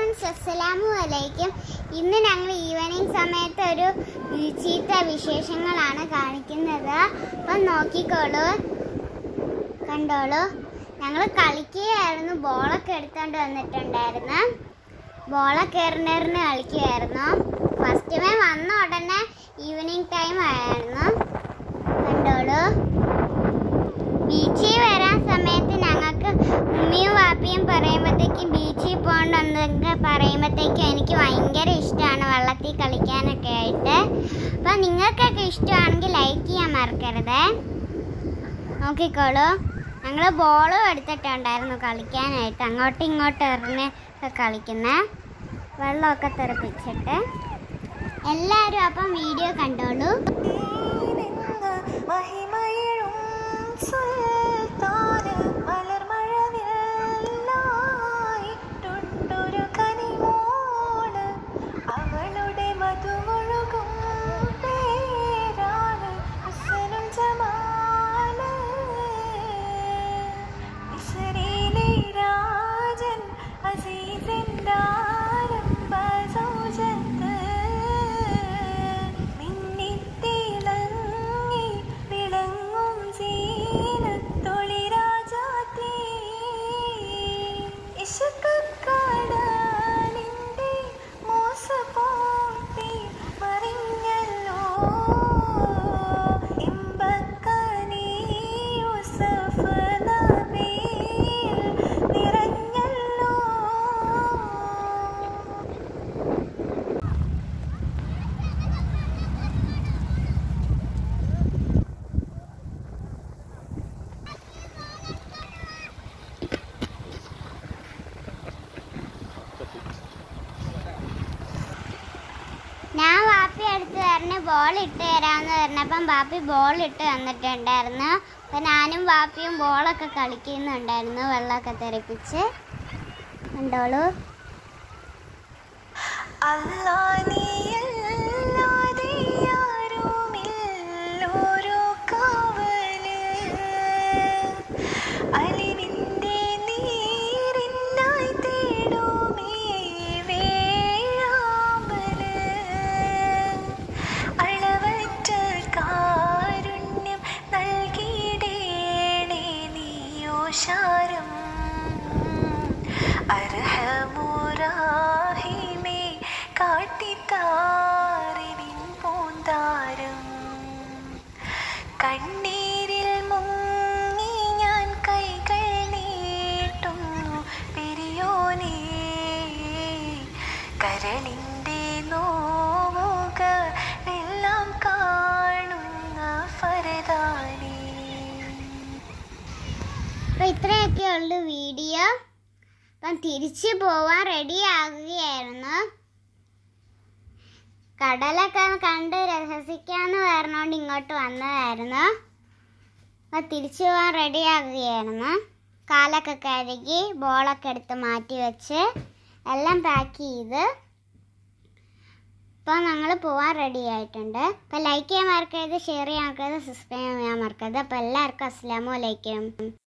Friends അസ്സലാമു അലൈക്കും ഇന്ന് ഞങ്ങൾ ഈവനിങ് സമയത്ത് ഒരു ചീത്ത വിശേഷങ്ങളാണ് കാണിക്കുന്നത് അപ്പം നോക്കിക്കോളൂ കണ്ടോളൂ ഞങ്ങൾ കളിക്കുകയായിരുന്നു ബോളൊക്കെ എടുത്തോണ്ട് വന്നിട്ടുണ്ടായിരുന്നു ബോളൊക്കെ എറിഞ്ഞെറിഞ്ഞ് കളിക്കുകയായിരുന്നു ഫസ്റ്റ് മേ വന്ന ഉടനെ ഈവനിങ് ടൈം ആയിരുന്നു കണ്ടോളൂ ബീച്ചിൽ വരാൻ സമയത്ത് ഞങ്ങൾക്ക് ഉമ്മയും വാപ്പിയും പറയുമ്പോഴത്തേക്കും ബീച്ചിൽ പോകണമെന്നൊക്കെ പറയുമ്പോഴത്തേക്കും എനിക്ക് ഭയങ്കര ഇഷ്ടമാണ് വെള്ളത്തിൽ കളിക്കാനൊക്കെ ആയിട്ട് അപ്പം നിങ്ങൾക്കൊക്കെ ഇഷ്ടമാണെങ്കിൽ ലൈക്ക് ചെയ്യാൻ മറക്കരുത് നോക്കിക്കോളൂ ഞങ്ങൾ ബോളും എടുത്തിട്ടുണ്ടായിരുന്നു കളിക്കാനായിട്ട് അങ്ങോട്ടും ഇങ്ങോട്ടും എറിഞ്ഞ് ഒക്കെ കളിക്കുന്ന വെള്ളമൊക്കെ തെറിപ്പിച്ചിട്ട് എല്ലാവരും അപ്പം വീഡിയോ കണ്ടോളൂ നിന്ന് മഹിമയിഴും സുൽത്താന് മലർമഴവില്ലായിട്ടുണ്ടൊരു കനിമോള്. അവളുടെ മധുമൊഴുകും പേരാണ് ഹുസ്നുൽ ജമാല്. മിസ്രിലെ രാജൻ അസീസിൻ്റെ ആരംഭ സൗജത്ത് മിന്നിത്തിളങ്ങി വിളങ്ങും സീനത്തൊളി രാജാത്തീ. ഇശുക്കക്കടലിൻ്റെ മോസപോത്തി മറിഞ്ഞല്ലോ. ഇമ്പക്കനി യൂസഫ് നബിയിൽ നിറഞ്ഞല്ലോ ഞാൻ വാപ്പി അടുത്ത് പറഞ്ഞ് ബോൾ ഇട്ട് തരാമെന്ന് പറഞ്ഞപ്പം വാപ്പി ബോൾ ഇട്ട് തന്നിട്ടുണ്ടായിരുന്നു അപ്പം ഞാനും വാപ്പിയും ബോളൊക്കെ കളിക്കുന്നുണ്ടായിരുന്നു വെള്ളമൊക്കെ തെറിപ്പിച്ച് കണ്ടോളൂ അല്ലാ നീയല്ലാതെ ആരുമില്ലൊരു കാവല്. അലിവിന്റെ നീരിനായി തേടുമീ വേഴാമ്പല്. അളവറ്റ കാരുണ്യം നൽകിയിടേണേ നീയോശാരം അർഹമുറാഹിമേ കാട്ടിത്താറിനിൻ പൂന്താരം കണ്ണീരിൽ മുങ്ങി ഞാൻ കൈകൾ നീട്ടുന്നു പെരിയോനേ കരളിൻ്റെ നോവുകൾ എല്ലാം കാണുന്ന ഫരദാനേ അപ്പം ഇത്രയൊക്കെ ഉള്ളു വീഡിയോ അപ്പം തിരിച്ചു പോവാൻ റെഡി ആകുകയായിരുന്നു കടലൊക്കെ കണ്ട് രസിക്കാന്ന് പറഞ്ഞുകൊണ്ട് ഇങ്ങോട്ട് വന്നതായിരുന്നു അപ്പം തിരിച്ചു പോകാൻ റെഡി ആകുകയായിരുന്നു കാലൊക്കെ കഴുകി ബോളൊക്കെ എടുത്ത് മാറ്റി വെച്ച് എല്ലാം പാക്ക് ചെയ്ത് ഇപ്പോൾ ഞങ്ങൾ പോകാൻ റെഡി ആയിട്ടുണ്ട് അപ്പോൾ ലൈക്ക് ചെയ്യാൻ മറക്കരുത് ഷെയർ ചെയ്യാൻ മറക്കരുത് സബ്സ്ക്രൈബ് ചെയ്യാൻ മറക്കരുത് അപ്പോൾ എല്ലാവർക്കും അസ്സാം വലൈക്കും